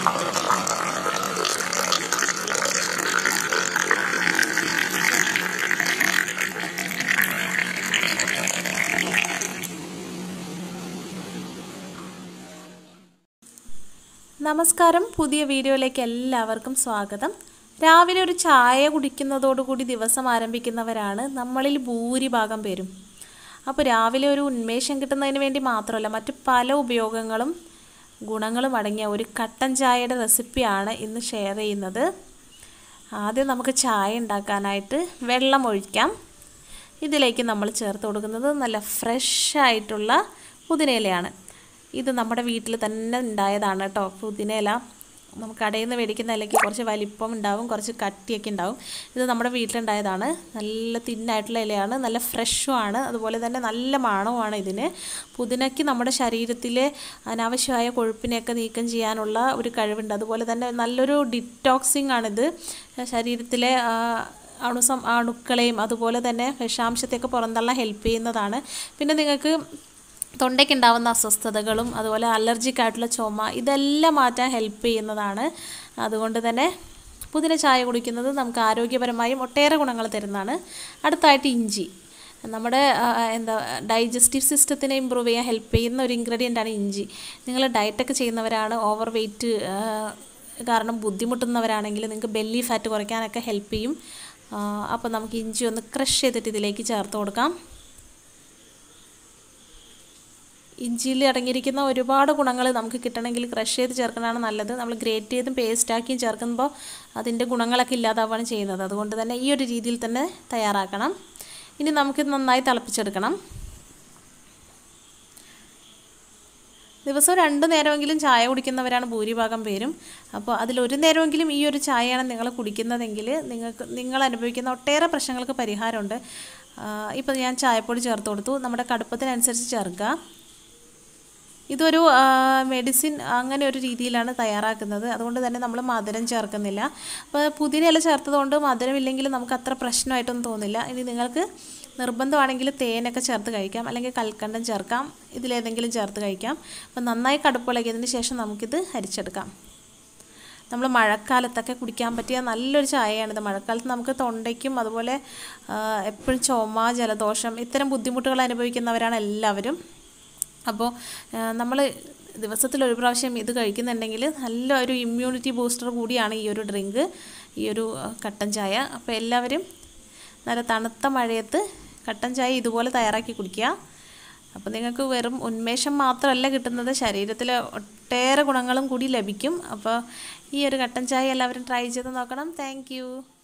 നമസ്കാരം പുതിയ വീഡിയോയിലേക്ക് എല്ലാവർക്കും സ്വാഗതം രാവിലെ ഒരു ചായ കുടിക്കുന്നതോടുകൂടി ദിവസം ആരംഭിക്കുന്നവരാണ് നമ്മളിൽ ഭൂരിഭാഗം പേരും അപ്പോൾ രാവിലെ ഒരു ഉന്മേഷം കിട്ടുന്നതിന് വേണ്ടി മാത്രമല്ല മറ്റ് പല ഉപയോഗങ്ങളും ഗുണങ്ങളും അടങ്ങിയ ഒരു കട്ടൻ ചായയുടെ റെസിപ്പിയാണ് ഇന്ന് ഷെയർ ചെയ്യുന്നത് ആദ്യം നമുക്ക് ചായ ഉണ്ടാക്കാനായിട്ട് വെള്ളം ഒഴിക്കാം ഇതിലേക്ക് നമ്മൾ ചേർത്ത് കൊടുക്കുന്നത് നല്ല ഫ്രഷ് ആയിട്ടുള്ള പുതിനയിലയാണ് ഇത് നമ്മുടെ വീട്ടിൽ തന്നെ ഉണ്ടായതാണ് കേട്ടോ പുതിനയില നമുക്ക് കടയിൽ നിന്ന് മേടിക്കുന്ന ഇലയ്ക്ക് കുറച്ച് വലിപ്പം ഉണ്ടാവും കുറച്ച് കട്ടിയൊക്കെ ഉണ്ടാവും ഇത് നമ്മുടെ വീട്ടിലുണ്ടായതാണ് നല്ല തിന്നായിട്ടുള്ള ഇലയാണ് നല്ല ഫ്രഷും ആണ് അതുപോലെ തന്നെ നല്ല മണവുമാണ് ഇതിന് പുതിനയ്ക്ക് നമ്മുടെ ശരീരത്തിലെ അനാവശ്യമായ കൊഴുപ്പിനെയൊക്കെ നീക്കം ചെയ്യാനുള്ള ഒരു കഴിവുണ്ട് അതുപോലെ തന്നെ നല്ലൊരു ഡിറ്റോക്സിങ് ആണിത് ശരീരത്തിലെ അണുസം അണുക്കളെയും അതുപോലെ തന്നെ വിഷാംശത്തെയൊക്കെ പുറന്തള്ളാൻ ഹെൽപ്പ് ചെയ്യുന്നതാണ് പിന്നെ നിങ്ങൾക്ക് തൊണ്ടയ്ക്ക് ഉണ്ടാകുന്ന അസ്വസ്ഥതകളും അതുപോലെ അലർജിക് ആയിട്ടുള്ള ചുമ ഇതെല്ലാം മാറ്റാൻ ഹെൽപ്പ് ചെയ്യുന്നതാണ് അതുകൊണ്ട് തന്നെ പുതിന ചായ കുടിക്കുന്നത് നമുക്ക് ആരോഗ്യപരമായും ഒട്ടേറെ ഗുണങ്ങൾ തരുന്നതാണ് അടുത്തായിട്ട് ഇഞ്ചി നമ്മുടെ എന്താ ഡൈജസ്റ്റീവ് സിസ്റ്റത്തിനെ ഇമ്പ്രൂവ് ചെയ്യാൻ ഹെൽപ്പ് ചെയ്യുന്ന ഒരു ഇൻഗ്രീഡിയൻ്റാണ് ഇഞ്ചി നിങ്ങൾ ഡയറ്റൊക്കെ ചെയ്യുന്നവരാണ് ഓവർ വെയ്റ്റ് കാരണം ബുദ്ധിമുട്ടുന്നവരാണെങ്കിൽ നിങ്ങൾക്ക് ബെല്ലി ഫാറ്റ് കുറയ്ക്കാനൊക്കെ ഹെൽപ്പ് ചെയ്യും അപ്പോൾ നമുക്ക് ഇഞ്ചി ഒന്ന് ക്രഷ് ചെയ്തിട്ട് ഇതിലേക്ക് ചേർത്ത് കൊടുക്കാം ഇഞ്ചിയിൽ അടങ്ങിയിരിക്കുന്ന ഒരുപാട് ഗുണങ്ങൾ നമുക്ക് കിട്ടണമെങ്കിൽ ക്രഷ് ചെയ്ത് ചേർക്കുന്നതാണ് നല്ലത് നമ്മൾ ഗ്രേറ്റ് ചെയ്തും പേസ്റ്റാക്കിയും ചേർക്കുമ്പോൾ അതിൻ്റെ ഗുണങ്ങളൊക്കെ ഇല്ലാതാവുകയാണ് ചെയ്യുന്നത് അതുകൊണ്ട് തന്നെ ഈ ഒരു രീതിയിൽ തന്നെ തയ്യാറാക്കണം ഇനി നമുക്ക് നന്നായി തിളപ്പിച്ചെടുക്കണം ദിവസവും രണ്ട് നേരമെങ്കിലും ചായ കുടിക്കുന്നവരാണ് ഭൂരിഭാഗം പേരും അപ്പോൾ അതിലൊരു നേരമെങ്കിലും ഈ ഒരു ചായയാണ് നിങ്ങൾ കുടിക്കുന്നതെങ്കിൽ നിങ്ങൾക്ക് നിങ്ങൾ അനുഭവിക്കുന്ന ഒട്ടേറെ പ്രശ്നങ്ങൾക്ക് പരിഹാരമുണ്ട് ഇപ്പോൾ ഞാൻ ചായപ്പൊടി ചേർത്ത് കൊടുത്തു നമ്മുടെ കടുപ്പത്തിനനുസരിച്ച് ചേർക്കുക ഇതൊരു മെഡിസിൻ അങ്ങനെ ഒരു രീതിയിലാണ് തയ്യാറാക്കുന്നത് അതുകൊണ്ട് തന്നെ നമ്മൾ മധുരം ചേർക്കുന്നില്ല അപ്പോൾ പുതിനയില ചേർത്തതുകൊണ്ട് മധുരം ഇല്ലെങ്കിൽ നമുക്ക് അത്ര പ്രശ്നമായിട്ടൊന്നും തോന്നില്ല ഇനി നിങ്ങൾക്ക് നിർബന്ധമാണെങ്കിൽ തേനൊക്കെ ചേർത്ത് കഴിക്കാം അല്ലെങ്കിൽ കൽക്കണ്ടം ചേർക്കാം ഇതിലേതെങ്കിലും ചേർത്ത് കഴിക്കാം അപ്പോൾ നന്നായി കടുപ്പിളകിയതിന് ശേഷം നമുക്കിത് അരിച്ചെടുക്കാം നമ്മൾ മഴക്കാലത്തൊക്കെ കുടിക്കാൻ പറ്റിയ നല്ലൊരു ചായയാണിത് മഴക്കാലത്ത് നമുക്ക് തൊണ്ടയ്ക്കും അതുപോലെ എപ്പോഴും ചുമ ജലദോഷം ഇത്തരം ബുദ്ധിമുട്ടുകൾ അനുഭവിക്കുന്നവരാണ് എല്ലാവരും അപ്പോൾ നമ്മൾ ദിവസത്തിൽ ഒരു പ്രാവശ്യം ഇത് കഴിക്കുന്നുണ്ടെങ്കിൽ നല്ല ഒരു ഇമ്മ്യൂണിറ്റി ബൂസ്റ്റർ കൂടിയാണ് ഈ ഒരു ഡ്രിങ്ക് ഈ ഒരു കട്ടൻ ചായ അപ്പോൾ എല്ലാവരും നല്ല തണുത്ത മഴയത്ത് കട്ടൻ ചായ ഇതുപോലെ തയ്യാറാക്കി കുടിക്കുക അപ്പോൾ നിങ്ങൾക്ക് വെറും ഉന്മേഷം മാത്രമല്ല കിട്ടുന്നത് ശരീരത്തിൽ ഒട്ടേറെ ഗുണങ്ങളും കൂടി ലഭിക്കും അപ്പോൾ ഈ ഒരു കട്ടൻ ചായ എല്ലാവരും ട്രൈ ചെയ്ത് നോക്കണം താങ്ക്